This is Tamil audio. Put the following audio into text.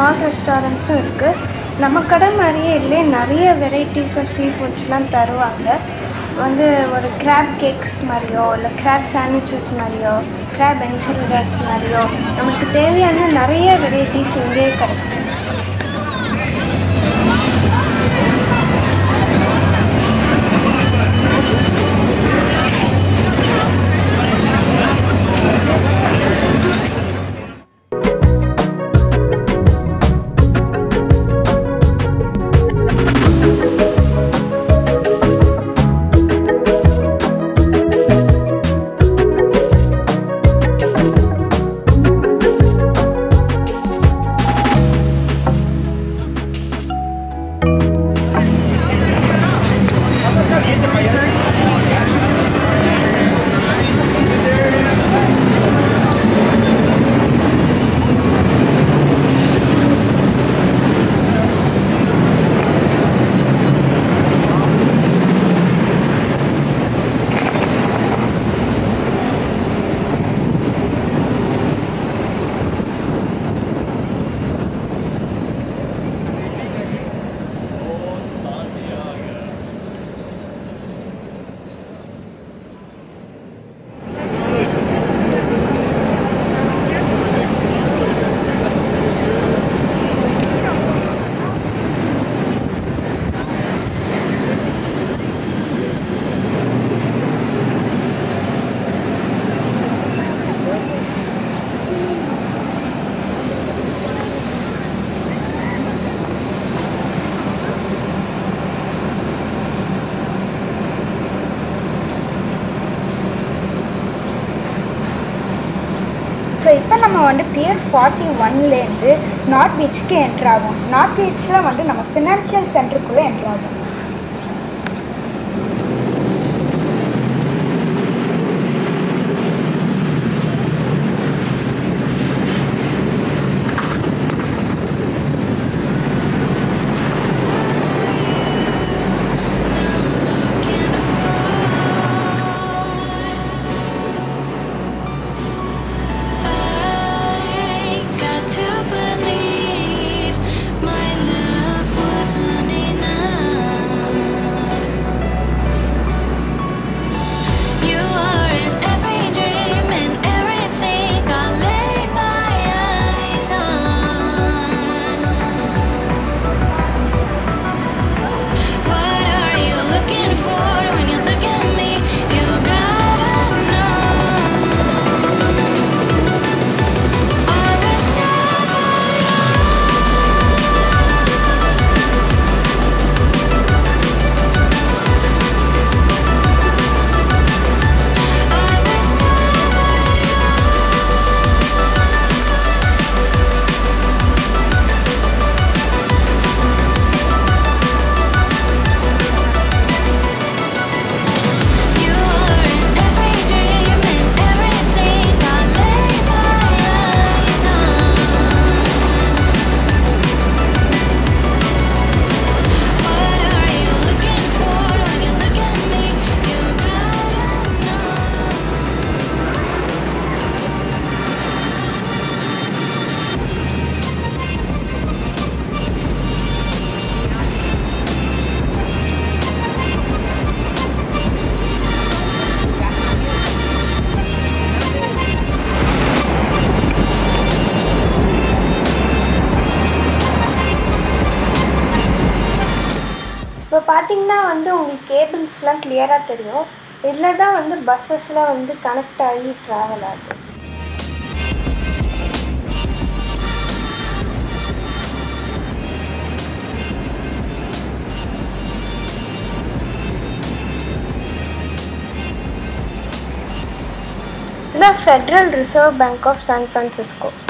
ஸ்மால் ரெஸ்டாரண்ட்ஸும் இருக்குது நம்ம கடை மாதிரியே இல்லை நிறைய வெரைட்டிஸ் ஆஃப் சீ ஃபுட்ஸ்லாம் தருவாங்க வந்து ஒரு கிராப் கேக்ஸ் மாதிரியோ இல்லை கிராப் சாண்ட்விச்சஸ் மாதிரியோ கிராப் என்சல்டாஸ் மாதிரியோ நமக்கு தேவையான நிறைய வெரைட்டிஸ் இங்கேயே கிடைக்கும் ஸோ இப்போ நம்ம வந்து பியர் ஃபார்ட்டி ஒன்லேருந்து நார்த் பீச்சுக்கு என்ட்ரு ஆகும் நார்த் பீச்சில் வந்து நம்ம ஃபினான்ஷியல் சென்டருக்குள்ளே என்ட்ரு ஆகும் I got to believe my love wasn't enough. You are in every dream and everything I lay my eyes on. What are you looking for when you look at me? You gotta know. I was never I was never You are in every dream and everything I lay my eyes on. What are you looking for when you look at me? You gotta know. இப்போ பார்த்தீங்கன்னா வந்து உங்களுக்கு கேபிள்ஸ்லாம் கிளியராக தெரியும் இதில் தான் வந்து பஸ்ஸஸ்லாம் வந்து கனெக்ட் ஆகி ட்ராவல் ஆகுது இதான் federal reserve bank of San Francisco